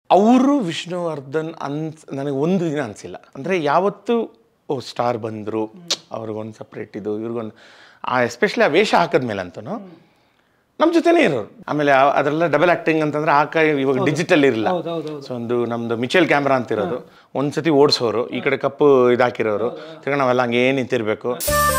ಅವರು ವಿಷ್ಣುವರ್ಧನ್ ಅನ್ಸ್ ನನಗೆ ಒಂದು ದಿನ ಅನಿಸಿಲ್ಲ ಅಂದರೆ ಯಾವತ್ತು ಓ ಸ್ಟಾರ್ ಬಂದರು ಅವ್ರಿಗೊಂದು ಸಪ್ರೇಟ್ ಇದು ಇವ್ರಿಗೊಂದು ಆ ಎಸ್ಪೆಷಲಿ ಆ ವೇಷ ಹಾಕಿದ್ಮೇಲೆ ಅಂತೂ ನಮ್ಮ ಜೊತೆನೇ ಇರೋರು ಆಮೇಲೆ ಆ- ಅದರೆಲ್ಲ ಡಬಲ್ ಆ್ಯಕ್ಟಿಂಗ್ ಅಂತಂದ್ರೆ ಆ ಕೈ ಇವಾಗ ಡಿಜಿಟಲ್ ಇರಲಿಲ್ಲ ಹೌದು ಹೌದು ಹೌದು ಸೊ ಒಂದು ನಮ್ದು ಮಿಚೆಲ್ ಕ್ಯಾಮ್ರಾ ಅಂತ ಇರೋದು ಒಂದ್ಸತಿ ಓಡಿಸೋರು ಈ ಕಡೆ ಕಪ್ಪು ಇದಾಕಿರೋರು ತಿರ್ಗಿ ನಾವೆಲ್ಲ ಹಂಗೆ ಏನು ನಿಂತಿರ್ಬೇಕು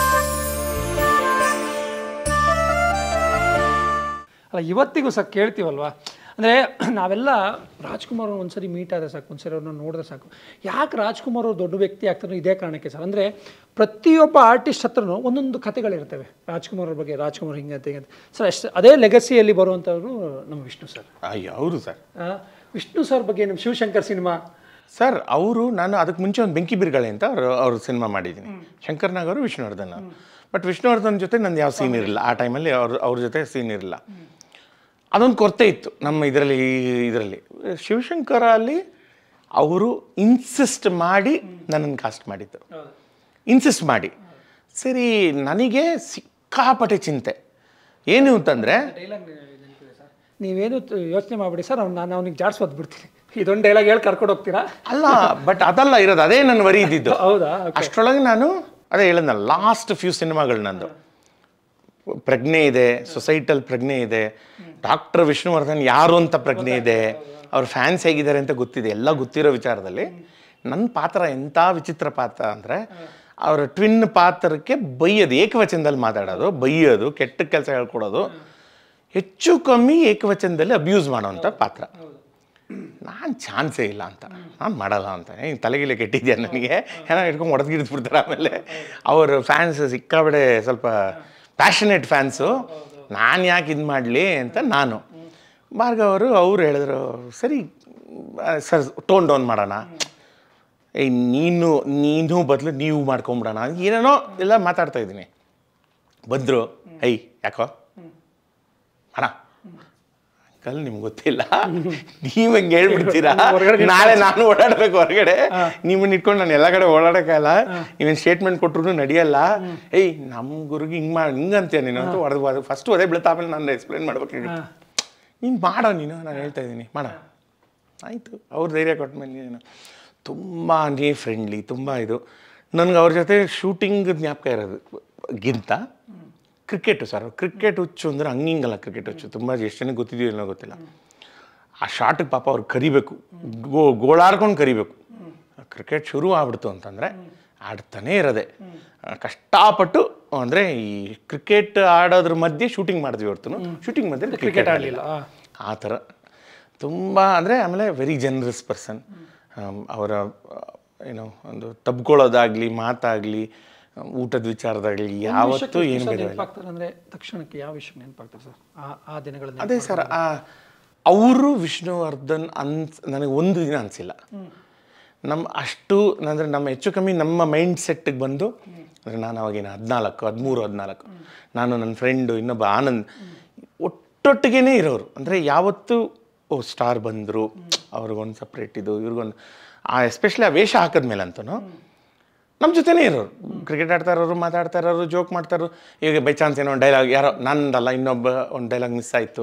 ಅಲ್ಲ ಇವತ್ತಿಗೂ ಸಹ ಕೇಳ್ತೀವಲ್ವಾ ಅಂದರೆ ನಾವೆಲ್ಲ ರಾಜ್ಕುಮಾರ್ ಅವ್ರನ್ನ ಒಂದ್ಸರಿ ಮೀಟ್ ಆದ್ರೆ ಸಾಕು ಒಂದ್ಸರಿ ಅವ್ರನ್ನ ನೋಡಿದ್ರೆ ಸಾಕು ಯಾಕೆ ರಾಜ್ಕುಮಾರ್ ಅವ್ರು ದೊಡ್ಡ ವ್ಯಕ್ತಿ ಆಗ್ತಾರೆ ಇದೇ ಕಾರಣಕ್ಕೆ ಸರ್ ಅಂದರೆ ಪ್ರತಿಯೊಬ್ಬ ಆರ್ಟಿಸ್ಟ್ ಹತ್ರನೂ ಒಂದೊಂದು ಕಥೆಗಳಿರ್ತವೆ ರಾಜ್ಕುಮಾರ್ ಅವ್ರ ಬಗ್ಗೆ ರಾಜ್ಕುಮಾರ್ ಹಿಂಗೆ ಅಂತ ಹಿಂಗೆ ಅಂತ ಸರ್ ಅಷ್ಟು ಅದೇ ಲೆಗಸಿಯಲ್ಲಿ ಬರುವಂಥವ್ರು ನಮ್ಮ ವಿಷ್ಣು ಸರ್ ಅಯ್ಯೋ ಅವರು ಸರ್ ಆ, ವಿಷ್ಣು ಸರ್ ಬಗ್ಗೆ ನಮ್ಮ ಶಿವಶಂಕರ್ ಸಿನಿಮಾ ಸರ್ ಅವರು ನಾನು ಅದಕ್ಕೆ ಮುಂಚೆ ಒಂದು ಬೆಂಕಿ ಬಿರುಗಾಳಿ ಅಂತ ಅವರು ಅವ್ರ ಸಿನಿಮಾ ಮಾಡಿದ್ದೀನಿ ಶಂಕರ್ನಾಗ್ ಅವರು ವಿಷ್ಣುವರ್ಧನ್ ಅವರು ಬಟ್ ವಿಷ್ಣುವರ್ಧನ್ ಜೊತೆ ನಂದು ಯಾವ ಸೀನ್ ಇರಲಿಲ್ಲ ಆ ಟೈಮಲ್ಲಿ ಅವ್ರ ಅವ್ರ ಜೊತೆ ಸೀನ್ ಇರಲಿಲ್ಲ ಅದೊಂದು ಕೊರತೆ ಇತ್ತು ನಮ್ಮ ಇದರಲ್ಲಿ ಇದರಲ್ಲಿ ಶಿವಶಂಕರ ಅಲ್ಲಿ ಅವರು ಇನ್ಸಿಸ್ಟ್ ಮಾಡಿ ನನ್ನನ್ನು ಕಾಸ್ಟ್ ಮಾಡಿದ್ದು ಇನ್ಸಿಸ್ಟ್ ಮಾಡಿ ಸರಿ ನನಗೆ ಸಿಕ್ಕಾಪಟ್ಟೆ ಚಿಂತೆ ಏನು ಅಂತಂದರೆ ನೀವೇನು ಯೋಚನೆ ಮಾಡಿಬಿಡಿ ಸರ್ ಅವ್ನು ನಾನು ಅವ್ನಿಗೆ ಜಾಡ್ಸೋದು ಬಿಡ್ತೀನಿ ಇದೊಂದು ಡೈಲಾಗ್ ಹೇಳಿ ಕರ್ಕೊಂಡು ಹೋಗ್ತೀರಾ ಅಲ್ಲ ಬಟ್ ಅದಲ್ಲ ಇರೋದು ಅದೇ ನನ್ನ ವರಿ ಇದ್ದಿದ್ದು ಹೌದಾ ಅಷ್ಟರೊಳಗೆ ನಾನು ಅದೇ ಹೇಳಿದ್ನಲ್ಲ ಲಾಸ್ಟ್ ಫ್ಯೂ ಸಿನಿಮಾಗಳು ನಂದು ಪ್ರಜ್ಞೆ ಇದೆ ಸೊಸೈಟಲ್ ಪ್ರಜ್ಞೆ ಇದೆ ಡಾಕ್ಟರ್ ವಿಷ್ಣುವರ್ಧನ್ ಯಾರು ಅಂತ ಪ್ರಜ್ಞೆ ಇದೆ ಅವ್ರ ಫ್ಯಾನ್ಸ್ ಹೇಗಿದ್ದಾರೆ ಅಂತ ಗೊತ್ತಿದೆ ಎಲ್ಲ ಗೊತ್ತಿರೋ ವಿಚಾರದಲ್ಲಿ ನನ್ನ ಪಾತ್ರ ಎಂಥ ವಿಚಿತ್ರ ಪಾತ್ರ ಅಂದರೆ ಅವರ ಟ್ವಿನ್ ಪಾತ್ರಕ್ಕೆ ಬೈಯೋದು ಏಕವಚನದಲ್ಲಿ ಮಾತಾಡೋದು ಬೈಯೋದು ಕೆಟ್ಟ ಕೆಲಸ ಹೇಳ್ಕೊಡೋದು ಹೆಚ್ಚು ಕಮ್ಮಿ ಏಕವಚನದಲ್ಲಿ ಅಬ್ಯೂಸ್ ಮಾಡೋವಂಥ ಪಾತ್ರ ನಾನು ಚಾನ್ಸೇ ಇಲ್ಲ ಅಂತ ನಾನು ಮಾಡಲ್ಲ ಅಂತ ಹಿಂಗೆ ತಲೆಗಿಲೆ ಕೆಟ್ಟಿದ್ಯಾ ನನಗೆ ಏನೋ ಹಿಡ್ಕೊಂಡು ಹೊಡೆದ್ಗಿಡ್ದು ಆಮೇಲೆ ಅವರು ಫ್ಯಾನ್ಸ್ ಸಿಕ್ಕಾಬಡೆ ಸ್ವಲ್ಪ ಪ್ಯಾಷನೇಟ್ ಫ್ಯಾನ್ಸು ನಾನು ಯಾಕೆ ಇದು ಮಾಡಲಿ ಅಂತ ನಾನು ಭಾರ್ಗವ್ ಅವರು ಅವ್ರು ಹೇಳಿದ್ರು ಸರಿ ಸರ್ ಟೋನ್ ಡೌನ್ ಮಾಡೋಣ ಏಯ್ ನೀನು ನೀನು ಬದಲು ನೀವು ಮಾಡ್ಕೊಂಬಿಡೋಣ ಏನೇನೋ ಎಲ್ಲ ಮಾತಾಡ್ತಾ ಇದ್ದೀನಿ ಬಂದರು ಐ ಯಾಕೋ ಅಣ್ಣ ಅಂಕಲ್ ನಿಮ್ಗೆ ಗೊತ್ತಿಲ್ಲ ನೀವು ಹಂಗೆ ಹೇಳ್ಬಿಡ್ತೀರಾ ನಾಳೆ ನಾನು ಓಡಾಡ್ಬೇಕು ಹೊರಗಡೆ ನಿಮ್ಮನ್ನ ಇಟ್ಕೊಂಡು ನಾನು ಎಲ್ಲ ಕಡೆ ಓಡಾಡಕ್ಕಾಗಲ್ಲ ನೀವೇನು ಸ್ಟೇಟ್ಮೆಂಟ್ ಕೊಟ್ರು ನಡೆಯಲ್ಲ ಏಯ್ ನಮ್ಮ ಗುರುಗೆ ಹಿಂಗೆ ಮಾಡಿ ಹಿಂಗೆ ಅಂತೀಯ ನೀನು ಅಂತ ಹೊಡೆದು ಫಸ್ಟ್ ಅದೇ ಬೀಳುತ್ತೆ ಆಮೇಲೆ ನಾನು ಎಕ್ಸ್ಪ್ಲೇನ್ ಮಾಡ್ಬೇಕಾಗಿತ್ತು ನೀನು ಮಾಡೋ ನೀನು ನಾನು ಹೇಳ್ತಾ ಇದ್ದೀನಿ ಮಾಡೋ ಆಯಿತು ಅವ್ರು ಧೈರ್ಯ ಕೊಟ್ಟ ಮೇಲೆ ನೀನು ತುಂಬಾ ಫ್ರೆಂಡ್ಲಿ ತುಂಬ ಇದು ನನಗೆ ಅವ್ರ ಜೊತೆ ಶೂಟಿಂಗ್ ಜ್ಞಾಪಕ ಇರೋದು ಗಿಂತ ಕ್ರಿಕೆಟು ಸರ್ ಕ್ರಿಕೆಟ್ ಹುಚ್ಚು ಅಂದ್ರೆ ಹಂಗಿಂಗಲ್ಲ ಕ್ರಿಕೆಟ್ ಹುಚ್ಚು ತುಂಬ ಎಷ್ಟು ಜನಕ್ಕೆ ಗೊತ್ತಿದೆಯೋ ಏನೋ ಗೊತ್ತಿಲ್ಲ ಆ ಶಾಟಿಗೆ ಪಾಪ ಅವ್ರು ಕರಿಬೇಕು ಗೋ ಗೋಳಾಡ್ಕೊಂಡು ಕರಿಬೇಕು ಕ್ರಿಕೆಟ್ ಶುರು ಆಗ್ಬಿಡ್ತು ಅಂತಂದರೆ ಆಡ್ತಾನೇ ಇರೋದೆ ಆ, ಕಷ್ಟಪಟ್ಟು ಅಂದರೆ ಈ ಕ್ರಿಕೆಟ್ ಆಡೋದ್ರ ಮಧ್ಯೆ ಶೂಟಿಂಗ್ ಮಾಡಿದ್ವಿ ಹೊರ್ತು ಶೂಟಿಂಗ್ ಮಧ್ಯೆ ಕ್ರಿಕೆಟ್ ಆಡಲಿಲ್ಲ ಆ ಥರ ತುಂಬ ಅಂದರೆ ಆಮೇಲೆ ವೆರಿ ಜನರಸ್ ಪರ್ಸನ್ ಅವರ ಏನೋ ಒಂದು ತಬ್ಕೊಳ್ಳೋದಾಗಲಿ ಮಾತಾಗಲಿ ಊಟದ ವಿಚಾರದಾಗಲಿ ಯಾವತ್ತೂ ಏನು ಬೇಡ ನೆನಪಾಗ್ತಾರೆ ಅಂದರೆ ತಕ್ಷಣಕ್ಕೆ ಯಾವ ವಿಷಯ ನೆನಪಾಗ್ತಾರೆ ಸರ್ ಆ ಆ ದಿನಗಳಲ್ಲಿ ಅದೇ ಸರ್ ಅವರು ವಿಷ್ಣುವರ್ಧನ್ ಅನ್ಸ್ ನನಗೆ ಒಂದು ದಿನ ಅನಿಸಿಲ್ಲ ನಮ್ಮ ಅಷ್ಟು ಅಂದರೆ ನಮ್ಮ ಹೆಚ್ಚು ಕಮ್ಮಿ ನಮ್ಮ ಮೈಂಡ್ ಸೆಟ್ಟಿಗೆ ಬಂದು ಅಂದರೆ ನಾನು ಅವಾಗಿನ ಹದಿನಾಲ್ಕು ಹದಿಮೂರು ಹದಿನಾಲ್ಕು ನಾನು ನನ್ನ ಫ್ರೆಂಡು ಇನ್ನೊಬ್ಬ ಆನಂದ್ ಒಟ್ಟೊಟ್ಟಿಗೆ ಇರೋರು ಅಂದರೆ ಯಾವತ್ತು ಓ ಸ್ಟಾರ್ ಬಂದರು ಅವ್ರಿಗೊಂದು ಸಪ್ರೇಟ್ ಇದು ಇವ್ರಿಗೊಂದು ಆ ಎಸ್ಪೆಷಲಿ ಆ ವೇಷ ಹಾಕಿದ್ಮೇಲೆ ಅಂತೂ ನಮ್ಮ ಜೊತೆನೇ ಇರೋರು ಕ್ರಿಕೆಟ್ ಆಡ್ತಾ ಇರೋರು ಮಾತಾಡ್ತಾ ಇರೋರು ಜೋಕ್ ಮಾಡ್ತಾ ಇರೋರು ಈಗ ಬೈ ಚಾನ್ಸ್ ಏನೋ ಒಂದು ಡೈಲಾಗ್ ಯಾರೋ ನಂದಲ್ಲ ಇನ್ನೊಬ್ಬ ಒಂದು ಡೈಲಾಗ್ ಮಿಸ್ ಆಯಿತು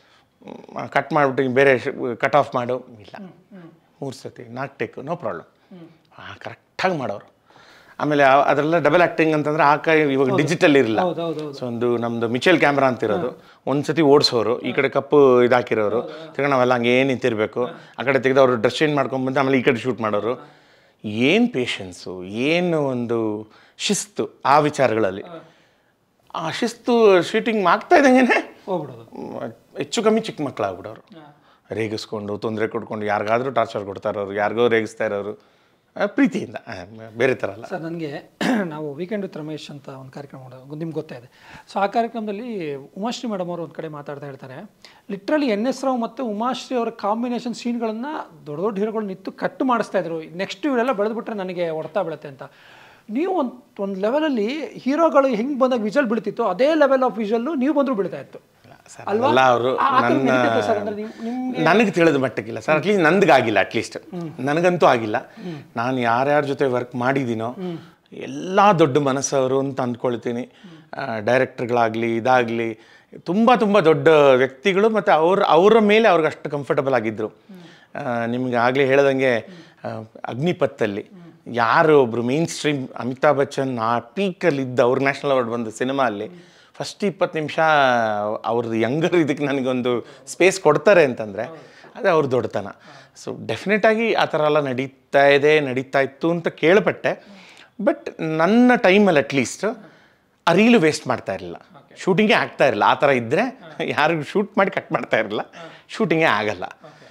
ಕಟ್ ಮಾಡಿಬಿಟ್ಟು ಬೇರೆ ಕಟ್ ಆಫ್ ಮಾಡು ಇಲ್ಲ ಮೂರು ಸತಿ ನಾಲ್ಕು ಟೇಕು ನೋ ಪ್ರಾಬ್ಲಮ್ ಹಾಂ ಕರೆಕ್ಟಾಗಿ ಮಾಡೋರು ಆಮೇಲೆ ಆ- ಅದರೆಲ್ಲ ಡಬಲ್ ಆ್ಯಕ್ಟಿಂಗ್ ಅಂತಂದ್ರೆ ಆ ಕೈ ಇವಾಗ ಡಿಜಿಟಲ್ ಇರಲಿಲ್ಲ ಹೌದು ಹೌದು ಹೌದು ಸೊ ಒಂದು ನಮ್ದು ಮಿಚೆಲ್ ಕ್ಯಾಮ್ರಾ ಅಂತ ಇರೋದು ಒಂದ್ಸತಿ ಓಡಿಸೋರು ಈ ಕಡೆ ಕಪ್ಪು ಇದಾಕಿರೋರು ತಿರ್ಗಿ ನಾವೆಲ್ಲ ಹಂಗೆ ಏನು ನಿಂತಿರ್ಬೇಕು ಆ ಕಡೆ ತೆಗೆದು ಅವರು ಡ್ರೆಸ್ ಚೇಂಜ್ ಮಾಡ್ಕೊಂಡ್ಬಂದು ಆಮೇಲೆ ಈ ಕಡೆ ಶೂಟ್ ಮಾಡೋರು ಏನು ಪೇಷನ್ಸು ಏನು ಒಂದು ಶಿಸ್ತು ಆ ವಿಚಾರಗಳಲ್ಲಿ ಆ ಶಿಸ್ತು ಶೂಟಿಂಗ್ ಆಗ್ತಾ ಇದ್ದಂಗೆ ಹೋಗ್ಬಿಡೋದು ಹೆಚ್ಚು ಕಮ್ಮಿ ಚಿಕ್ಕ ಮಕ್ಕಳಾಗ್ಬಿಡೋರು ರೇಗಿಸ್ಕೊಂಡು ತೊಂದರೆ ಕೊಡ್ಕೊಂಡು ಯಾರಿಗಾದ್ರೂ ಟಾರ್ಚರ್ ಕೊಡ್ತಾ ಇರೋರು ಯಾರಿಗೋ ರೇಗಿಸ್ತಾ ಇರೋರು ಆ, ಪ್ರೀತಿಯಿಂದ ಆ, ಬೇರೆ ಥರ ಅಲ್ಲ ಸರ್ ನನಗೆ ನಾವು ವೀಕೆಂಡ್ ವಿತ್ ರಮೇಶ್ ಅಂತ ಒಂದು ಕಾರ್ಯಕ್ರಮ ಮಾಡೋದು ನಿಮ್ಗೆ ಗೊತ್ತೇ ಇದೆ ಸೊ ಆ ಕಾರ್ಯಕ್ರಮದಲ್ಲಿ ಉಮಾಶ್ರೀ ಮೇಡಮ್ ಅವರು ಒಂದು ಕಡೆ ಮಾತಾಡ್ತಾ ಹೇಳ್ತಾರೆ ಲಿಟ್ರಲಿ ಎನ್ ಎಸ್ ರಾವ್ ಮತ್ತು ಉಮಾಶ್ರೀ ಅವರ ಕಾಂಬಿನೇಷನ್ ಸೀನ್ಗಳನ್ನು ದೊಡ್ಡ ದೊಡ್ಡ ಹೀರೋಗಳು ನಿಂತು ಕಟ್ ಮಾಡಿಸ್ತಾ ಇದ್ರು ನೆಕ್ಸ್ಟ್ ಇವರೆಲ್ಲ ಬೆಳೆದ್ಬಿಟ್ರೆ ನನಗೆ ಹೊಡ್ತಾ ಬೀಳುತ್ತೆ ಅಂತ ನೀವು ಒಂದು ಒಂದು ಲೆವೆಲಲ್ಲಿ ಹೀರೋಗಳು ಹೆಂಗೆ ಬಂದಾಗ ವಿಜಲ್ ಬೀಳ್ತಿತ್ತು ಅದೇ ಲೆವೆಲ್ ಆಫ್ ವಿಜಲ್ಲು ನೀವು ಬಂದರೂ ಬೀಳ್ತಾ ಇತ್ತು ಸರ್ ಅಲ್ವಾ? ಅಲ್ಲ ಅವರು ಆ- ಆ ಥರ ನನ್ನ ನಡೀತೈತೆ ಸರ್ ಅಂದ್ರೆ ನಿಮ್- ನಿಮ್ಗೆ- ನನಗೆ ತಿಳಿದ ಮಟ್ಟಕ್ಕಿಲ್ಲ ಸರ್ ಅಟ್ಲೀಸ್ಟ್ ನಂದಿಗಾಗಿಲ್ಲ ಅಟ್ಲೀಸ್ಟ್ ನನಗಂತೂ ಆಗಿಲ್ಲ ನಾನು ಯಾರ್ಯಾರ ಜೊತೆ ವರ್ಕ್ ಮಾಡಿದ್ದೀನೋ ಎಲ್ಲ ದೊಡ್ಡ ಮನಸ್ಸವರು ಅಂತ ಅಂದ್ಕೊಳ್ತೀನಿ ಡೈರೆಕ್ಟರ್ಗಳಾಗಲಿ ಇದಾಗಲಿ ತುಂಬ ತುಂಬ ದೊಡ್ಡ ವ್ಯಕ್ತಿಗಳು ಮತ್ತು ಅವ್ರ ಅವರ ಮೇಲೆ ಅವ್ರಿಗೆ ಅಷ್ಟು ಕಂಫರ್ಟಬಲ್ ಆಗಿದ್ದರು ನಿಮ್ಗೆ ಆಗಲೇ ಹೇಳ್ದಂಗೆ ಆ, ಅಗ್ನಿಪತ್ತಲ್ಲಿ ಯಾರು ಒಬ್ಬರು ಮೇನ್ ಸ್ಟ್ರೀಮ್ ಅಮಿತಾಬ್ ಬಚ್ಚನ್ ಆ ಪೀಕಲ್ಲಿ ಇದ್ದ ಅವ್ರ ನ್ಯಾಷನಲ್ ಅವಾರ್ಡ್ ಬಂದ ಸಿನಿಮಾ ಅಲ್ಲಿ ಫಸ್ಟ್ ಇಪ್ಪತ್ತು ನಿಮಿಷ ಅವ್ರದ್ದು ಯಂಗರ್ ಇದಕ್ಕೆ ನನಗೊಂದು ಸ್ಪೇಸ್ ಕೊಡ್ತಾರೆ ಅಂತಂದರೆ ಅದೇ ಅವ್ರ ದೊಡ್ಡತನ ಸೊ ಡೆಫಿನೆಟಾಗಿ ಆ ಥರ ಎಲ್ಲ ನಡೀತಾ ಇದೆ ನಡೀತಾ ಇತ್ತು ಅಂತ ಕೇಳ್ಪಟ್ಟೆ ಬಟ್ ನನ್ನ ಟೈಮಲ್ಲಿ ಅಟ್ಲೀಸ್ಟ್ ಆ ರೀಲು ವೇಸ್ಟ್ ಮಾಡ್ತಾ ಇರಲಿಲ್ಲ ಶೂಟಿಂಗೇ ಆಗ್ತಾ ಇರಲಿಲ್ಲ ಆ ಥರ ಇದ್ದರೆ ಯಾರಿಗೂ ಶೂಟ್ ಮಾಡಿ ಕಟ್ ಮಾಡ್ತಾ ಇರಲಿಲ್ಲ ಶೂಟಿಂಗೇ ಆಗಲ್ಲ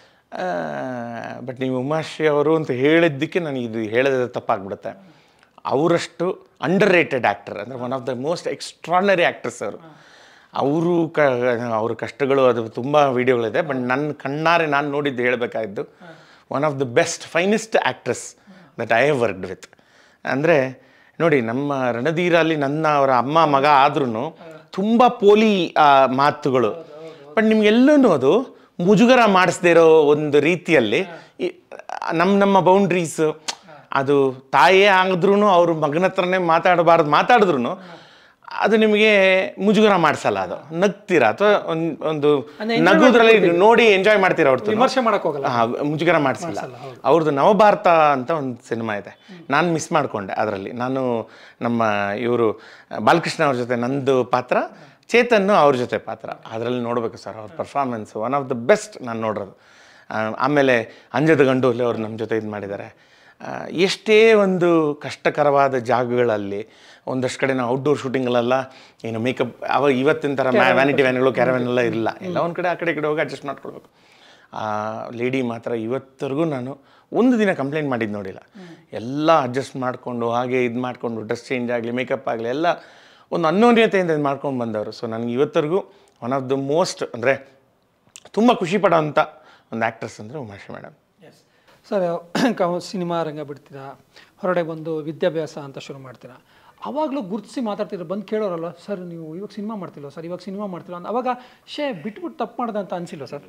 ಬಟ್ ನೀವು ಉಮಾಶ್ರೀ ಅವರು ಅಂತ ಹೇಳಿದ್ದಕ್ಕೆ ನನಗೆ ಇದು ಹೇಳೋದು ತಪ್ಪಾಗ್ಬಿಡುತ್ತೆ ಅವರಷ್ಟು ಅಂಡರ್ ರೇಟೆಡ್ ಆ್ಯಕ್ಟರ್ ಅಂದರೆ one of the most extraordinary actors ಅವರು ಅವರು ಕ ಅವ್ರ ಕಷ್ಟಗಳು ಅದು ತುಂಬ ವೀಡಿಯೋಗಳಿದೆ ಬಟ್ ನನ್ನ ಕಣ್ಣಾರೆ ನಾನು ನೋಡಿದ್ದು ಹೇಳಬೇಕಾಗಿದ್ದು one of the best finest actress that I have worked with ಅಂದರೆ ನೋಡಿ ನಮ್ಮ ರಣಧೀರಲ್ಲಿ ನನ್ನ ಅವರ ಅಮ್ಮ ಮಗ ಆದ್ರೂ ತುಂಬ ಪೋಲಿ ಆ, ಮಾತುಗಳು ಬಟ್ ನಿಮ್ಗೆಲ್ಲೂ ಅದು ಮುಜುಗರ ಮಾಡಿಸ್ದೇ ಇರೋ ಒಂದು ರೀತಿಯಲ್ಲಿ ಈ- ನಮ್ಮ ನಮ್ಮ ಬೌಂಡ್ರೀಸ್ ಅದು ತಾಯಿಯೇ ಆಗಿದ್ರೂ ಅವ್ರ ಮಗನ ಹತ್ರನೇ ಮಾತಾಡಬಾರ್ದು ಮಾತಾಡಿದ್ರು ಅದು ನಿಮಗೆ ಮುಜುಗರ ಮಾಡಿಸಲ್ಲ ಅದು ನಗ್ತೀರಾ ಅಥವಾ ಒಂದು ಒಂದು ನಗುದ್ರಲ್ಲಿ ನೋಡಿ ಎಂಜಾಯ್ ಮಾಡ್ತೀರಾ ಅವ್ರದ್ದು ವಿಮರ್ಶೆ ಮಾಡಕ್ ಹೋಗಲ್ಲ ಹಾ, ಮುಜುಗರ ಮಾಡಿಸಿಲ್ಲ ಅವ್ರದ್ದು ನವಭಾರತ ಅಂತ ಒಂದು ಸಿನಿಮಾ ಇದೆ ನಾನು ಮಿಸ್ ಮಾಡಿಕೊಂಡೆ ಅದರಲ್ಲಿ ನಾನು ನಮ್ಮ ಇವರು ಬಾಲಕೃಷ್ಣ ಅವ್ರ ಜೊತೆ ನಂದು ಪಾತ್ರ ಚೇತನ್ನು ಅವ್ರ ಜೊತೆ ಪಾತ್ರ ಅದರಲ್ಲಿ ನೋಡಬೇಕು ಸರ್ ಅವ್ರ performance one of the best ನಾನು ನೋಡೋದು ಆ, ಆಮೇಲೆ ಅಂಜದ ಗಂಡೂಲಿ ಅವ್ರು ನಮ್ಮ ಜೊತೆ ಇದು ಮಾಡಿದ್ದಾರೆ ಆ, ಎಷ್ಟೇ ಒಂದು ಕಷ್ಟಕರವಾದ ಜಾಗಗಳಲ್ಲಿ ಒಂದಷ್ಟು ಕಡೆ ನಾವು ಔಟ್ಡೋರ್ ಶೂಟಿಂಗಲ್ಲೆಲ್ಲ ಏನು ಮೇಕಪ್ ಅವ ಇವತ್ತಿನ ಥರ ವ್ಯಾನಿಟಿ ವ್ಯಾನ್ಗಳು ಕ್ಯಾರವ್ಯಾನ್ ಎಲ್ಲ ಇಲ್ಲ ಎಲ್ಲ ಒಂದು ಕಡೆ ಆ ಕಡೆ ಈ ಕಡೆ ಹೋಗಿ ಅಡ್ಜಸ್ಟ್ ಮಾಡ್ಕೊಳ್ಬೇಕು ಆ ಲೇಡಿ ಮಾತ್ರ ಇವತ್ತರೆಗೂ ನಾನು ಒಂದು ದಿನ ಕಂಪ್ಲೇಂಟ್ ಮಾಡಿದ್ದು ನೋಡಿಲ್ಲ ಎಲ್ಲ ಅಡ್ಜಸ್ಟ್ ಮಾಡಿಕೊಂಡು ಹಾಗೆ ಇದು ಮಾಡಿಕೊಂಡು ಡ್ರೆಸ್ ಚೇಂಜ್ ಆಗಲಿ ಮೇಕಪ್ ಆಗಲಿ ಎಲ್ಲ ಒಂದು ಅನ್ಯೋನ್ಯತೆಯಿಂದ ಇದು ಮಾಡ್ಕೊಂಡು ಬಂದವರು ಸೊ ನನಗೆ ಇವತ್ತರೆಗೂ ಒನ್ ಆಫ್ ದ ಮೋಸ್ಟ್ ಅಂದರೆ ತುಂಬ ಖುಷಿ ಪಡೋವಂಥ ಒಂದು ಆ್ಯಕ್ಟ್ರೆಸ್ ಅಂದರೆ ಉಮಾಶ್ರೀ ಮೇಡಮ್ ಸರ್ ಕ- ಸಿನಿಮಾ ರಂಗ ಬಿಡ್ತೀರಾ ಹೊರಗಡೆ ಬಂದು ವಿದ್ಯಾಭ್ಯಾಸ ಅಂತ ಶುರು ಮಾಡ್ತೀರಾ ಅವಾಗಲೂ ಗುರುತಿಸಿ ಮಾತಾಡ್ತಿದ್ರು ಬಂದು ಕೇಳೋರಲ್ಲ ಸರ್ ನೀವು ಇವಾಗ ಸಿನಿಮಾ ಮಾಡ್ತಿಲ್ಲ ಸರ್ ಇವಾಗ ಸಿನಿಮಾ ಮಾಡ್ತಿಲ್ಲ ಅಂತ ಅವಾಗ ಶೇ ಬಿಟ್ಬಿಟ್ಟು ತಪ್ಪು ಮಾಡ್ದೆ ಅಂತ ಅನ್ಸಿಲ್ಲ ಸರ್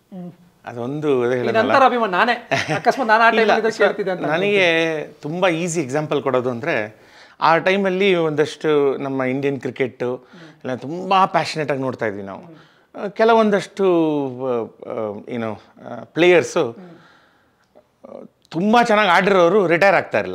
ಅದೊಂದು ಇದು ಹೇಳಿದ್ನಲ್ಲ ನಂತರ ಅಭಿಮಾನ ನಾನೇ ಅಕಸ್ಮಾತ್ ನಾನು ಆ ಟೈಮಲ್ಲಿ ಕೇಳ್ತಿದ್ದೆ ಅಂತ ನನಗೆ ತುಂಬ ಈಸಿ ಎಕ್ಸಾಂಪಲ್ ಕೊಡೋದು ಅಂದರೆ ಆ ಟೈಮಲ್ಲಿ ಒಂದಷ್ಟು ನಮ್ಮ ಇಂಡಿಯನ್ ಕ್ರಿಕೆಟ್ಟು ಎಲ್ಲ ತುಂಬ ಪ್ಯಾಷನೇಟಾಗಿ ನೋಡ್ತಾ ಇದ್ವಿ ನಾವು ಆ, ಕೆಲವೊಂದಷ್ಟು ಆ, ಆ, ಏನು ಪ್ಲೇಯರ್ಸು ತುಂಬ ಚೆನ್ನಾಗಿ ಆಡಿರೋರು ರಿಟೈರ್ ಆಗ್ತಾ ಇರಲಿಲ್ಲ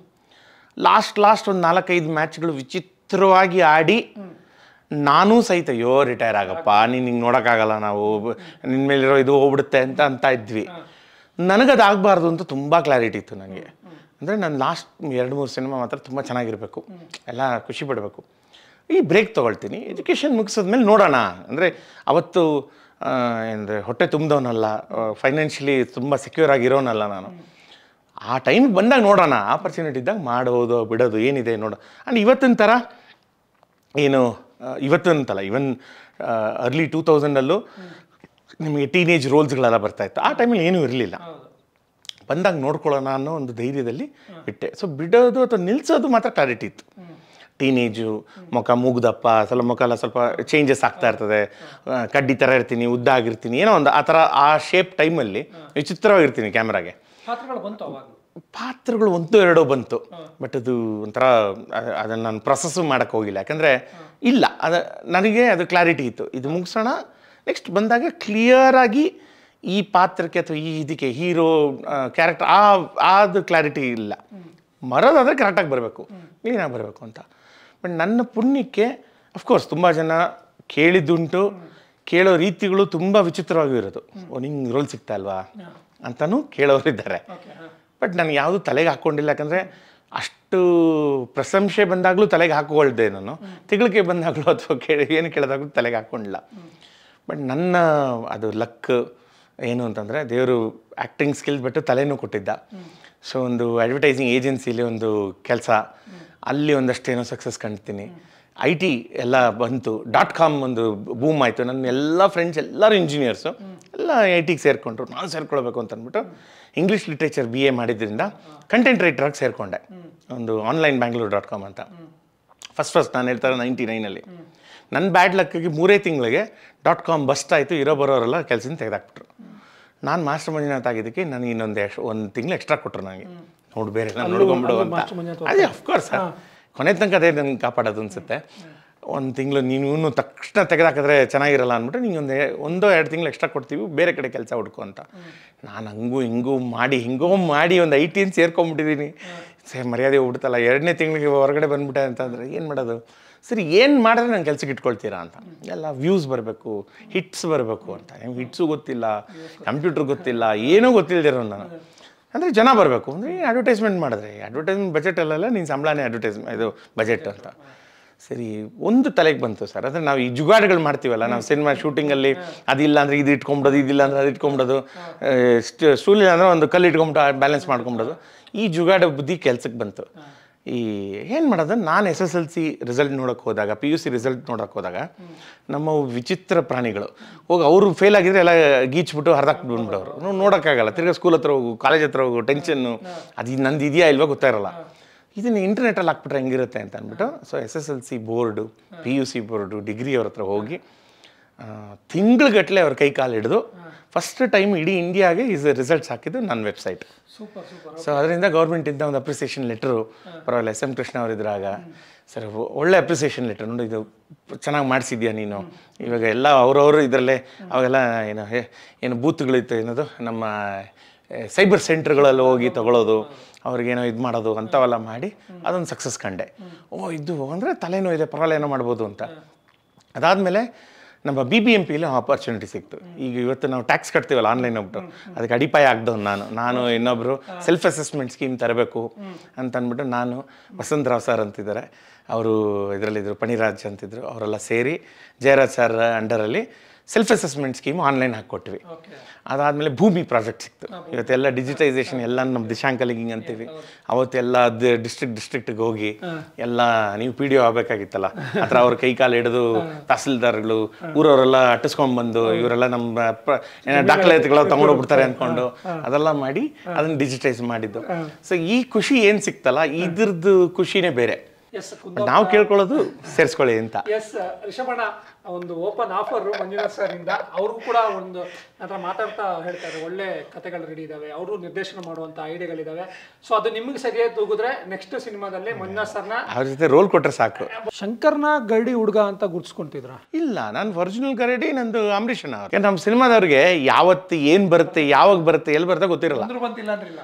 ಲಾಸ್ಟ್ ಲಾಸ್ಟ್ ಒಂದು ನಾಲ್ಕೈದು ಮ್ಯಾಚ್ಗಳು ವಿಚಿತ್ರವಾಗಿ ಆಡಿ ನಾನೂ ಸಹಿತ ಅಯ್ಯೋ ರಿಟೈರ್ ಆಗಪ್ಪ ನೀನು ಹಿಂಗೆ ನೋಡೋಕ್ಕಾಗಲ್ಲ ನಾವು ನಿನ್ನ ಮೇಲಿರೋ ಇದು ಹೋಗ್ಬಿಡುತ್ತೆ ಅಂತ ಅಂತ ಇದ್ವಿ ನನಗದು ಆಗಬಾರ್ದು ಅಂತ ತುಂಬ ಕ್ಲಾರಿಟಿ ಇತ್ತು ನನಗೆ ಅಂದರೆ ನಾನು ಲಾಸ್ಟ್ ಎರಡು ಮೂರು ಸಿನಿಮಾ ಮಾತ್ರ ತುಂಬ ಚೆನ್ನಾಗಿರಬೇಕು ಎಲ್ಲ ಖುಷಿ ಪಡಬೇಕು ಈ ಬ್ರೇಕ್ ತೊಗೊಳ್ತೀನಿ ಎಜುಕೇಷನ್ ಮುಗಿಸಿದ್ಮೇಲೆ ನೋಡೋಣ ಅಂದರೆ ಅವತ್ತು ಅಂದರೆ ಹೊಟ್ಟೆ ತುಂಬಿದವನಲ್ಲ ಫೈನಾನ್ಷಿಯಲಿ ತುಂಬ ಸೆಕ್ಯೂರ್ ಆಗಿರೋನಲ್ಲ ನಾನು ಆ ಟೈಮ್ ಬಂದಾಗ ನೋಡೋಣ ಆಪರ್ಚುನಿಟಿ ಇದ್ದಾಗ ಮಾಡೋದು ಬಿಡೋದು ಏನಿದೆ ನೋಡೋ ಆ್ಯಂಡ್ ಇವತ್ತಿನ ಥರ ಏನು ಆ, ಇವತ್ತು ಅಂತಲ್ಲ ಇವನ್ ಅರ್ಲಿ ಟೂ ತೌಸಂಡಲ್ಲೂ ನಿಮಗೆ ಟೀನೇಜ್ ರೋಲ್ಸ್ಗಳೆಲ್ಲ ಬರ್ತಾ ಇತ್ತು ಆ ಟೈಮಲ್ಲಿ ಏನೂ ಇರಲಿಲ್ಲ ಬಂದಾಗ ನೋಡ್ಕೊಳ್ಳೋಣ ಅನ್ನೋ ಒಂದು ಧೈರ್ಯದಲ್ಲಿ ಬಿಟ್ಟೆ ಸೊ ಬಿಡೋದು ಅಥವಾ ನಿಲ್ಲಿಸೋದು ಮಾತ್ರ ಕ್ಲಾರಿಟಿ ಇತ್ತು ಟೀನೇಜು ಮುಖ ಮೂಗ್ದಪ್ಪ ಸ್ವಲ್ಪ ಮುಖ ಎಲ್ಲ ಸ್ವಲ್ಪ ಚೇಂಜಸ್ ಆಗ್ತಾ ಇರ್ತದೆ ಆ, ಕಡ್ಡಿ ಥರ ಇರ್ತೀನಿ ಉದ್ದ ಆಗಿರ್ತೀನಿ ಏನೋ ಒಂದು ಆ ಥರ ಆ ಶೇಪ್ ಟೈಮಲ್ಲಿ ವಿಚಿತ್ರವಾಗಿರ್ತೀನಿ ಕ್ಯಾಮ್ರಾಗೆ ಪಾತ್ರಗಳು ಬಂತು ಅವಾಗ ಪಾತ್ರಗಳು ಒಂದು ಎರಡೋ ಬಂತು ಬಟ್ ಅದು ಒಂಥರ ಅ- ಅದನ್ನ ನಾನು ಪ್ರೊಸೆಸ್ಸು ಮಾಡೋಕ್ಕೆ ಹೋಗಿಲ್ಲ ಯಾಕಂದರೆ ಇಲ್ಲ ಅದ ನನಗೆ ಅದು ಕ್ಲಾರಿಟಿ ಇತ್ತು ಇದು ಮುಗಿಸೋಣ ನೆಕ್ಸ್ಟ್ ಬಂದಾಗ ಕ್ಲಿಯರಾಗಿ ಈ ಪಾತ್ರಕ್ಕೆ ಅಥವಾ ಈ ಇದಕ್ಕೆ ಹೀರೋ ಕ್ಯಾರೆಕ್ಟರ್ ಆ ಅದು ಕ್ಲಾರಿಟಿ ಇಲ್ಲ ಮರೋದಾದರೆ ಕರೆಕ್ಟಾಗಿ ಬರಬೇಕು ಕ್ಲೀನಾಗಿ ಬರಬೇಕು ಅಂತ ಬಟ್ ನನ್ನ ಪುಣ್ಯಕ್ಕೆ ಅಫ್ಕೋರ್ಸ್ ತುಂಬ ಜನ ಕೇಳಿದ್ದುಂಟು ಕೇಳೋ ರೀತಿಗಳು ತುಂಬ ವಿಚಿತ್ರವಾಗಿರೋದು ಓ ನಿಂಗೆ ರೋಲ್ ಸಿಗ್ತಾ ಅಲ್ವಾ ಅಂತಲೂ ಕೇಳೋರಿದ್ದಾರೆ ಬಟ್ ನಾನು ಯಾವುದು ತಲೆಗೆ ಹಾಕ್ಕೊಂಡಿಲ್ಲ ಯಾಕಂದರೆ ಅಷ್ಟು ಪ್ರಶಂಸೆ ಬಂದಾಗಲೂ ತಲೆಗೆ ಹಾಕೊಳ್ದೆ ನಾನು ತಿಗಳಿಕೆ ಬಂದಾಗಲೂ ಅಥವಾ ಕೇಳಿ ಏನು ಕೇಳಿದಾಗಲೂ ತಲೆಗೆ ಹಾಕ್ಕೊಂಡಿಲ್ಲ ಬಟ್ ನನ್ನ ಅದು ಲಕ್ ಏನು ಅಂತಂದರೆ ದೇವರು ಆ್ಯಕ್ಟಿಂಗ್ ಸ್ಕಿಲ್ಸ್ ಬಿಟ್ಟು ತಲೆನೂ ಕೊಟ್ಟಿದ್ದ ಸೊ ಒಂದು ಅಡ್ವರ್ಟೈಸಿಂಗ್ ಏಜೆನ್ಸಿಲಿ ಒಂದು ಕೆಲಸ ಅಲ್ಲಿ ಒಂದಷ್ಟು ಏನೋ ಸಕ್ಸಸ್ ಕಾಣ್ತೀನಿ ಐ ಟಿ ಎಲ್ಲ ಬಂತು ಡಾಟ್ ಕಾಮ್ ಒಂದು ಬೂಮ್ ಆಯಿತು ನನ್ನ ಎಲ್ಲ ಫ್ರೆಂಡ್ಸ್ ಎಲ್ಲರೂ ಇಂಜಿನಿಯರ್ಸು ಎಲ್ಲ ಐ ಟಿಗೆ ಸೇರಿಕೊಂಡ್ರು ನಾನು ಸೇರ್ಕೊಳ್ಬೇಕು ಅಂತ ಅಂದ್ಬಿಟ್ಟು ಇಂಗ್ಲೀಷ್ ಲಿಟ್ರೇಚರ್ ಬಿ ಎ ಮಾಡಿದ್ರಿಂದ ಕಂಟೆಂಟ್ ರೈಟರಾಗಿ ಸೇರಿಕೊಂಡೆ ಒಂದು ಆನ್ಲೈನ್ ಬ್ಯಾಂಗ್ಳೂರ್ ಡಾಟ್ ಕಾಮ್ ಅಂತ ಫಸ್ಟ್ ಫಸ್ಟ್ ನಾನು ಹೇಳ್ತಾರೆ ನೈಂಟಿ ನೈನಲ್ಲಿ ನನ್ನ ಬ್ಯಾಡ್ ಲಕ್ಕಿಗೆ ಮೂರೇ ತಿಂಗಳಿಗೆ ಡಾಟ್ ಕಾಮ್ ಬಸ್ಟ್ ಆಯಿತು ಇರೋ ಬರೋರೆಲ್ಲ ಕೆಲಸದಿಂದ ತೆಗೆದಾಕ್ಬಿಟ್ರು ನಾನು ಮಾಸ್ಟರ್ ಮಂಜುನಾಥ್ ಆಗಿದ್ದಕ್ಕೆ ನನಗೆ ಇನ್ನೊಂದು ಎಷ್ಟು ಒಂದು ತಿಂಗಳು ಎಕ್ಸ್ಟ್ರಾ ಕೊಟ್ಟರು ನನಗೆ ನೋಡು ಬೇರೆ ಎಲ್ಲ ನೋಡ್ಕೊಂಬಿಡು ಅಲ್ಲೂ ಅಂತ ಮಾಸ್ಟರ್ ಮಂಜುನಾಥ್ ಅದೇ ಅಫ್ಕೋರ್ಸ್ ಕೊನೆ ತನಕ ಅದೇ ನನಗೆ ಕಾಪಾಡೋದು ಅನ್ಸುತ್ತೆ ಒಂದು ತಿಂಗಳು ನೀನು ಇನ್ನು ತಕ್ಷಣ ತೆಗೆದಾಕಿದ್ರೆ ಚೆನ್ನಾಗಿರಲ್ಲ ಅಂದ್ಬಿಟ್ಟು ನಿಂಗೆ ಒಂದು ಒಂದೋ ಎರಡು ತಿಂಗಳು ಎಕ್ಸ್ಟ್ರಾ ಕೊಡ್ತೀವಿ ಬೇರೆ ಕಡೆ ಕೆಲಸ ಹುಡ್ಕು ಅಂತ ನಾನು ಹಂಗೂ ಹಿಂಗೂ ಮಾಡಿ ಹಿಂಗೋ ಮಾಡಿ ಒಂದು ಐ ಟಿನ್ ಸೇರ್ಕೊಂಬಿಟ್ಟಿದ್ದೀನಿ ಸೇ ಮರ್ಯಾದೆ ಹೋಗ್ಬಿಡ್ತಲ್ಲ ಎರಡನೇ ತಿಂಗಳಿಗೆ ಹೊರಗಡೆ ಬಂದ್ಬಿಟ್ಟೆ ಅಂತಂದರೆ ಏನು ಮಾಡೋದು ಸರಿ ಏನು ಮಾಡಿದ್ರೆ ನಾನು ಕೆಲ್ಸಕ್ಕೆ ಇಟ್ಕೊಳ್ತೀರಾ ಅಂತ ಎಲ್ಲ ವ್ಯೂಸ್ ಬರಬೇಕು ಹಿಟ್ಸ್ ಬರಬೇಕು ಅಂತ ನಿಮ್ಗೆ ಹಿಟ್ಸು ಗೊತ್ತಿಲ್ಲ ಕಂಪ್ಯೂಟ್ರ್ ಗೊತ್ತಿಲ್ಲ ಏನೂ ಗೊತ್ತಿಲ್ಲದಿರೋ ನಾನು ಅಂದರೆ ಜನ ಬರಬೇಕು ಅಂದರೆ ಅಡ್ವರ್ಟೈಸ್ಮೆಂಟ್ ಮಾಡಿದ್ರೆ ಅಡ್ವರ್ಟೈಸ್ಮೆಂಟ್ ಬಜೆಟಲ್ಲೆಲ್ಲ ನೀನು ಸಂಬಳನೇ ಅಡ್ವರ್ಟೈಸ್ಮೆಂಟ್ ಇದು ಬಜೆಟ್ ಅಂತ ಸರಿ ಒಂದು ತಲೆಗೆ ಬಂತು ಸರ್ ಅಂದರೆ ನಾವು ಈ ಜುಗಾಡುಗಳು ಮಾಡ್ತೀವಲ್ಲ ನಾವು ಸಿನಿಮಾ ಶೂಟಿಂಗಲ್ಲಿ ಅದಿಲ್ಲ ಅಂದರೆ ಇದು ಇಟ್ಕೊಂಬಿಡೋದು ಇದಿಲ್ಲ ಅಂದರೆ ಅದು ಇಟ್ಕೊಂಬಿಡೋದು ಸ್ಟೂಲ್ ಇಲ್ಲ ಅಂದರೆ ಒಂದು ಕಲ್ಲು ಇಟ್ಕೊಂಬಿಟ್ಟು ಬ್ಯಾಲೆನ್ಸ್ ಮಾಡ್ಕೊಂಬಿಡೋದು ಈ ಜುಗಾಡ ಬುದ್ಧಿ ಕೆಲ್ಸಕ್ಕೆ ಬಂತು ಈ ಏನು ಮಾಡೋದು ನಾನು S S L C result ನೋಡೋಕೆ ಹೋದಾಗ ಪಿ ಯು ಸಿ ರಿಸಲ್ಟ್ ನೋಡೋಕೆ ಹೋದಾಗ ನಮ್ಮ ವಿಚಿತ್ರ ಪ್ರಾಣಿಗಳು ಹೋಗಿ ಅವರು ಫೇಲ್ ಆಗಿದ್ರೆ ಎಲ್ಲ ಗೀಚ್ಬಿಟ್ಟು ಹರಿದಾಕ್ಬಿಟ್ಟು ಬಂದ್ಬಿಡೋರು ನಾವು ನೋಡೋಕ್ಕಾಗಲ್ಲ ತಿರ್ಗಾ ಸ್ಕೂಲ್ ಹತ್ರ ಹೋಗು ಕಾಲೇಜ್ ಹತ್ರ ಹೋಗು ಟೆನ್ಷನ್ನು ಅದು ನಂದು ಇದೆಯಾ ಇಲ್ವೋ ಗೊತ್ತಾಯಿರಲ್ಲ ಇದನ್ನು ಇಂಟರ್ನೆಟಲ್ಲಿ ಹಾಕ್ಬಿಟ್ರೆ ಹೆಂಗಿರುತ್ತೆ ಅಂತ ಅಂದ್ಬಿಟ್ಟು so S S L C board P U C board degree ಅವ್ರ ಹತ್ರ ಹೋಗಿ ತಿಂಗ್ಳುಗಟ್ಟಲೆ ಅವ್ರ ಕೈ ಕಾಲು ಹಿಡಿದು ಫಸ್ಟ್ ಟೈಮ್ ಇಡೀ ಇಂಡಿಯಾಗೆ ಈಸ್ ರಿಸಲ್ಟ್ಸ್ ಹಾಕಿದ್ದು ನನ್ನ ವೆಬ್ಸೈಟ್ ಸೂಪರ್ ಸೂಪರ್ ಸೊ ಅದರಿಂದ ಗೌರ್ಮೆಂಟಿಂದ ಒಂದು ಅಪ್ರಿಸಿಯೇಷನ್ ಲೆಟ್ರು ಪರವಾಗಿಲ್ಲ ಎಸ್ ಎಂ ಕೃಷ್ಣ ಅವರಿದ್ರಾಗ ಸರ್ ಒಳ್ಳೆ ಅಪ್ರಿಸಿಯೇಷನ್ ಲೆಟ್ರ್ ನೋಡಿ ಇದು ಚೆನ್ನಾಗಿ ಮಾಡಿಸಿದ್ಯಾ ನೀನು ಇವಾಗ ಎಲ್ಲ ಅವರವರು ಇದರಲ್ಲೇ ಅವಾಗೆಲ್ಲ ಏನು ಹೇ- ಏನು ಬೂತ್ಗಳಿತ್ತು ಏನದು ನಮ್ಮ ಸೈಬರ್ ಸೆಂಟರ್ಗಳಲ್ಲಿ ಹೋಗಿ ತಗೊಳ್ಳೋದು ಅವ್ರಿಗೇನೋ ಇದು ಮಾಡೋದು ಅಂಥವೆಲ್ಲ ಮಾಡಿ ಅದೊಂದು ಸಕ್ಸಸ್ ಕಂಡೆ ಓ ಇದು ಅಂದರೆ ತಲೆನೋ ಇದೆ ಪರವಾಗಿಲ್ಲ ಏನೋ ಮಾಡ್ಬೋದು ಅಂತ ಅದಾದಮೇಲೆ ನಮ್ಮ ಬಿ ಬಿ ಎಂ ಪಿಲಿ ಆಪರ್ಚುನಿಟಿ ಸಿಕ್ತು ಈಗ ಇವತ್ತು ನಾವು ಟ್ಯಾಕ್ಸ್ ಕಟ್ತೀವಲ್ಲ ಆನ್ಲೈನ್ ಹೋಗ್ಬಿಟ್ಟು ಅದಕ್ಕೆ ಅಡಿಪಾಯ ಆಗ್ದವ್ನು ನಾನು ನಾನು ಇನ್ನೊಬ್ಬರು ಸೆಲ್ಫ್ ಅಸೆಸ್ಮೆಂಟ್ ಸ್ಕೀಮ್ ತರಬೇಕು ಅಂತ ಅಂದ್ಬಿಟ್ಟು ನಾನು ವಸಂತರಾವ್ ಸರ್ ಅಂತಿದ್ದಾರೆ ಅವರು ಇದರಲ್ಲಿದ್ದರು ಪಣಿರಾಜ್ ಅಂತಿದ್ರು ಅವರೆಲ್ಲ ಸೇರಿ ಜಯರಾಜ್ ಸರ್ ಅಂಡರಲ್ಲಿ ಸೆಲ್ಫ್ ಅಸೆಸ್ಮೆಂಟ್ ಸ್ಕೀಮ್ ಆನ್ಲೈನ್ ಹಾಕ್ಕೊಟ್ವಿ ಓಕೆ ಅದಾದಮೇಲೆ ಭೂಮಿ ಪ್ರಾಜೆಕ್ಟ್ ಸಿಕ್ತು ಇವತ್ತೆಲ್ಲ ಡಿಜಿಟೈಸೇಷನ್ ಎಲ್ಲ ನಮ್ಮ ದಿಶಾಂಕಲಿಂಗ್ ಅಂತೀವಿ ಅವತ್ತೆಲ್ಲ ಡಿಸ್ಟ್ರಿಕ್ಟ್ ಡಿಸ್ಟ್ರಿಕ್ಟ್ಗೆ ಹೋಗಿ ಎಲ್ಲ ನೀವು ಪಿ ಡಿ ಒ ಆಗಬೇಕಾಗಿತ್ತಲ್ಲ ಹತ್ರ ಅವ್ರ ಕೈ ಕಾಲು ಹಿಡಿದು ತಹಸೀಲ್ದಾರ್ಗಳು ಊರವರೆಲ್ಲ ಅಟ್ಟಿಸ್ಕೊಂಡ್ಬಂದು ಇವರೆಲ್ಲ ನಮ್ಮ ಪ್ರ- ಏನೋ ದಾಖಲಾತಿಗಳು ತಗೊಂಡೋಗ್ಬಿಡ್ತಾರೆ ಅಂದ್ಕೊಂಡು ಅದೆಲ್ಲ ಮಾಡಿ ಅದನ್ನ ಡಿಜಿಟೈಸ್ ಮಾಡಿದ್ದು ಸೊ ಈ ಖುಷಿ ಏನು ಸಿಕ್ತಲ್ಲ ಇದ್ರದ್ದು ಖುಷಿನೇ ಬೇರೆ ಎಸ್ ನಾವು ಕೇಳ್ಕೊಳ್ಳೋದು ಸೇರಿಸ್ಕೊಳ್ಳಿ ಅಂತ ಎಸ್ ರಿಷಭಣ್ಣ ಒಂದು ಓಪನ್ ಆಫರ್ ಮಂಜುನಾಥ್ ಸರ್ ಇಂದ ಅವ್ರಿಗೂ ಕೂಡ ಒಂದು ಹತ್ರ ಮಾತಾಡ್ತಾ ಹೇಳ್ತಾರೆ ಒಳ್ಳೆ ಕತೆಗಳು ರೆಡಿ ಇದಾವೆ ಅವರು ನಿರ್ದೇಶನ ಮಾಡುವಂತ ಐಡಿಯಾಗಳಿದಾವೆ ಸೊ ಅದು ನಿಮಗೆ ಸರಿಯಾಗಿ ತೂಗಿದ್ರೆ ನೆಕ್ಸ್ಟ್ ಸಿನಿಮಾದಲ್ಲಿ ಮಂಜುನಾಥ್ ಸರ್ನ ಅವ್ರ ಜೊತೆ ರೋಲ್ ಕೊಟ್ರೆ ಸಾಕು ಶಂಕರ್ನ ಗರಡಿ ಹುಡುಗ ಅಂತ ಗುರ್ಸ್ಕೊಂತಿದ್ರ ಇಲ್ಲ ನಾನು ಒರಿಜಿನಲ್ ಕರೆಡಿ ನಂದು ಅಂಬರೀಷ್ ಅಣ್ಣ ಅವ್ರು. ಯಾಕಂದ್ರೆ ನಮ್ಮ ಸಿನಿಮಾದವ್ರಿಗೆ ಯಾವತ್ತು ಏನು ಬರುತ್ತೆ ಯಾವಾಗ ಬರುತ್ತೆ ಎಲ್ಲಿ ಬರುತ್ತೆ ಗೊತ್ತಿರಲ್ಲ ಅಂದ್ರೂ ಬಂತಿಲ್ಲ ಅಂದ್ರಿಲ್ಲ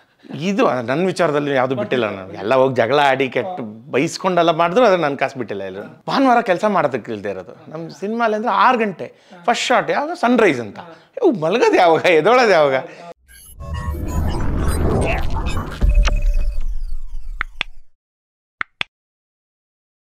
ಇದು ನನ್ನ ವಿಚಾರದಲ್ಲಿ ಯಾವುದು ಬಿಟ್ಟಿಲ್ಲ ನಾನು ಎಲ್ಲ ಹೋಗಿ ಜಗಳ ಆಡಿ ಕೆಟ್ಟು ಬೈಸ್ಕೊಂಡೆಲ್ಲ ಮಾಡಿದ್ರು ಅದ್ರ ನನ್ನ ಕಾಸು ಬಿಟ್ಟಿಲ್ಲ ಎಲ್ಲರೂ ಭಾನುವಾರ ಕೆಲಸ ಮಾಡೋದಕ್ಕೆ ಇಲ್ದೇ ಇರೋದು ನಮ್ಮ ಸಿನಿಮಾಲಿ ಅಂದರೆ ಆರು ಗಂಟೆ ಫಸ್ಟ್ ಶಾಟ್ ಯಾವಾಗ ಸನ್ರೈಸ್ ಅಂತ ಇವು ಮಲಗೋದು ಯಾವಾಗ ಎದೊಳೋದು ಯಾವಾಗ